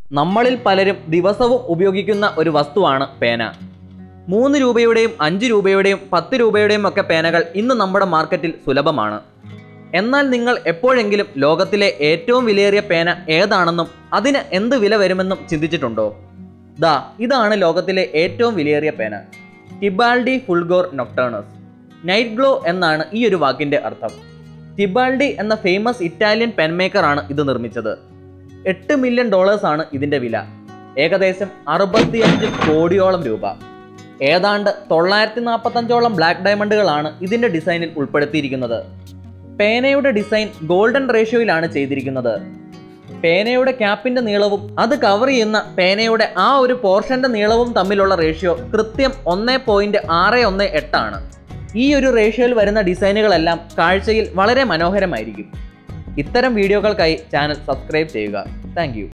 നമ്മളിൽ പലരും ദിവസവും ഉപയോഗിക്കുന്ന ഒരു വസ്തുവാണ് പേന മൂന്ന് രൂപയുടെയും അഞ്ച് രൂപയുടെയും പത്ത് രൂപയുടെയും ഒക്കെ പേനകൾ ഇന്ന് നമ്മുടെ മാർക്കറ്റിൽ സുലഭമാണ് എന്നാൽ നിങ്ങൾ എപ്പോഴെങ്കിലും ലോകത്തിലെ ഏറ്റവും വിലയേറിയ പേന ഏതാണെന്നും അതിന് എന്ത് വില വരുമെന്നും ചിന്തിച്ചിട്ടുണ്ടോ ദാ ഇതാണ് ലോകത്തിലെ ഏറ്റവും വിലയേറിയ പേന ടിബാൾഡി ഫുൾഗോർ നൊക്ടേണസ് നൈറ്റ് ഗ്ലോ എന്നാണ് ഈ ഒരു വാക്കിന്റെ അർത്ഥം ടിബാൾഡി എന്ന ഫേമസ് ഇറ്റാലിയൻ പെൻമേക്കറാണ് ഇത് നിർമ്മിച്ചത് എട്ട് മില്യൺ ഡോളേഴ്സ് ആണ് ഇതിന്റെ വില ഏകദേശം അറുപത്തിയഞ്ച് കോടിയോളം രൂപ ഏതാണ്ട് തൊള്ളായിരത്തി നാൽപ്പത്തഞ്ചോളം ബ്ലാക്ക് ഡയമണ്ടുകളാണ് ഇതിന്റെ ഡിസൈനിൽ ഉൾപ്പെടുത്തിയിരിക്കുന്നത് പേനയുടെ ഡിസൈൻ ഗോൾഡൻ റേഷ്യോയിലാണ് ചെയ്തിരിക്കുന്നത് പേനയുടെ ക്യാപ്പിന്റെ നീളവും അത് കവർ ചെയ്യുന്ന പേനയുടെ ആ ഒരു പോർഷന്റെ നീളവും തമ്മിലുള്ള റേഷ്യോ കൃത്യം ഒന്ന് പോയിന്റ് ആറ് ഒന്ന് എട്ടാണ് ഈ ഒരു റേഷ്യോയിൽ വരുന്ന ഡിസൈനുകളെല്ലാം കാഴ്ചയിൽ വളരെ മനോഹരമായിരിക്കും ഇത്തരം വീഡിയോകൾക്കായി ചാനൽ സബ്സ്ക്രൈബ് ചെയ്യുക താങ്ക്